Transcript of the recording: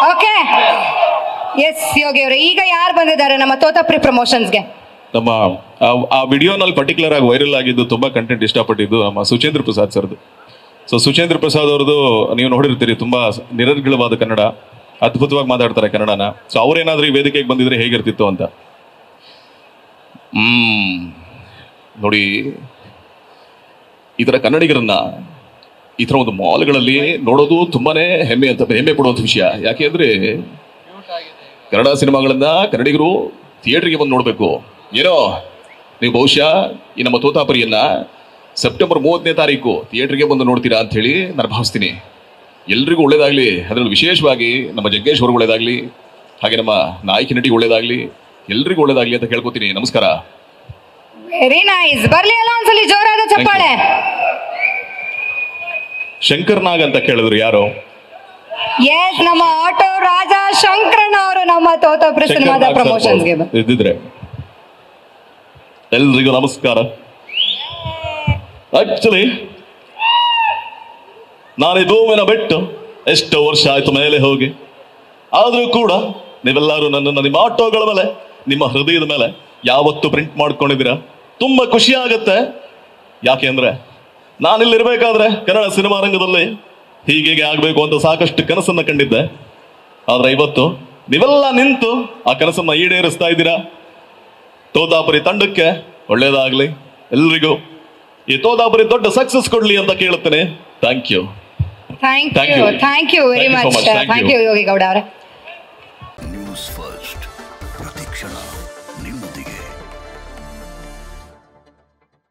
Okay yes Yogi ಅವರೇ ಈಗ ಯಾರು ಬಂದಿದ್ದಾರೆ ನಮ್ಮ ತೋತಾಪುರಿ ಪ್ರಮೋಷನ್ಸ್ಗೆ ನಮ್ಮ ಆ- ಆ ವಿಡಿಯೋನಲ್ಲಿ ಪರ್ಟಿಕ್ಯುಲರ್ ಆಗಿ ವೈರಲ್ ಆಗಿದ್ದು ತುಂಬಾ ಕಂಟೆಂಟ್ ಇಷ್ಟಪಟ್ಟಿದ್ದು ನಮ್ಮ ಸುಚೇಂದ್ರ ಪ್ರಸಾದ್ ಸರ್ದು ಸೊ ಸುಚೇಂದ್ರ ಪ್ರಸಾದ್ ಅವ್ರದ್ದು ನೀವು ನೋಡಿರ್ತೀರಿ ತುಂಬಾ ನಿರರ್ಗಳವಾದ ಕನ್ನಡ ಅದ್ಭುತವಾಗಿ ಮಾತಾಡ್ತಾರೆ ಕನ್ನಡನ ಸೊ ಅವ್ರೇನಾದ್ರೂ ಈ ವೇದಿಕೆಗೆ ಬಂದಿದ್ರೆ ಹೇಗಿರ್ತಿತ್ತು ಅಂತ ಹ್ಮ್ ನೋಡಿ ಈ ಥರ ಕನ್ನಡಿಗರನ್ನ ಈ ಥರ ಒಂದು ಮಾಲ್ಗಳಲ್ಲಿ ನೋಡೋದು ತುಂಬಾನೇ ಹೆಮ್ಮೆ ಅಂತ ಹೆಮ್ಮೆ ಪಡುವಂಥ ವಿಷಯ ಯಾಕೆ ಅಂದ್ರೆ ಕನ್ನಡ ಸಿನಿಮಾಗಳನ್ನ ಕನ್ನಡಿಗರು ಥಿಯೇಟರ್ಗೆ ಬಂದು ನೋಡಬೇಕು ಏನೋ ನೀವು ಬಹುಶಃ ಈ ನಮ್ಮ ತೋತಾಪುರಿಯನ್ನ ಸೆಪ್ಟೆಂಬರ್ ಮೂವತ್ತನೇ ತಾರೀಕು ಥಿಯೇಟರ್ಗೆ ಬಂದು ನೋಡ್ತೀರಾ ಅಂತ ಹೇಳಿ ನಾನು ಭಾವಿಸ್ತೀನಿ ಎಲ್ರಿಗೂ ಒಳ್ಳೇದಾಗ್ಲಿ ಅದರಲ್ಲಿ ವಿಶೇಷವಾಗಿ ನಮ್ಮ ಜಗ್ಗೇಶ್ ಅವ್ರಿಗೆ ಒಳ್ಳೇದಾಗ್ಲಿ ಹಾಗೆ ನಮ್ಮ ನಾಯಕಿ ನಟಿಗೆ ಒಳ್ಳೇದಾಗ್ಲಿ ಎಲ್ರಿಗೂ ಒಳ್ಳೇದಾಗ್ಲಿ ಅಂತ ಕೇಳ್ಕೊತೀನಿ ನಮಸ್ಕಾರ ವೆರಿ ನೈಸ್ ಬರ್ಲಿ ಅಲ್ಲ ಒಂದ್ಸಲಿ ಜೋರಾದ ಚಪ್ಪಾಳೆ ಶಂಕರ್ ನಾಗ್ ಅಂತ ಕೇಳಿದ್ರು ಯಾರು ಎಸ್ ನಮ್ಮ ಆಟೋ ರಾಜ ಶಂಕರಣ್ಣ ಅವರು ನಮ್ಮ ತೋತಾಪುರಿ ಶಂಕರ್ ಸಿನಿಮಾದ ನಾಗ್ ಸರ್ ಪ್ರಮೋಷನ್ಸ್ಗೆ ಅವ್ರು ಇದ್ದಿದ್ರೆ ಎಲ್ರಿಗೂ ನಮಸ್ಕಾರ ಆಕ್ಚುಲಿ ನಾನು ಈ ಭೂಮಿನ ಬಿಟ್ಟು ಎಷ್ಟು ವರ್ಷ ಆಯ್ತು ಮೇಲೆ ಹೋಗಿ ಆದ್ರೂ ಕೂಡ ನೀವೆಲ್ಲರೂ ನನ್ನನ್ನು ನಿಮ್ಮ ಆಟೋಗಳ ಮೇಲೆ ನಿಮ್ಮ ಹೃದಯದ ಮೇಲೆ ಯಾವತ್ತು ಪ್ರಿಂಟ್ ಮಾಡ್ಕೊಂಡಿದ್ದೀರಾ ತುಂಬಾ ಖುಷಿ ಆಗತ್ತೆ ಯಾಕೆ ಅಂದ್ರೆ ನಾನಿಲ್ಲಿರ್ಬೇಕಾದ್ರೆ ಕನ್ನಡ ಸಿನಿಮಾ ರಂಗದಲ್ಲಿ ಹೀಗೆ ಆಗ್ಬೇಕು ಅಂತ ಸಾಕಷ್ಟು ಕನಸನ್ನ ಕಂಡಿದ್ದೆ ಆದ್ರೆ ಇವತ್ತು ನೀವೆಲ್ಲ ನಿಂತು ಆ ಕನಸನ್ನ ಈಡೇರಿಸ್ತಾ ಇದ್ದೀರಾ ತೋತಾಪುರಿ ತಂಡಕ್ಕೆ ಒಳ್ಳೇದಾಗ್ಲಿ ಎಲ್ರಿಗೂ ಈ ತೋತಾಪುರಿ ದೊಡ್ಡ ಸಕ್ಸಸ್ ಕೊಡ್ಲಿ ಅಂತ ಕೇಳುತ್ತೇನೆ thank you thank Thank you you. Thank you very Thank you so much much. Thank thank you. You Yogi Gowda ಅವರೇ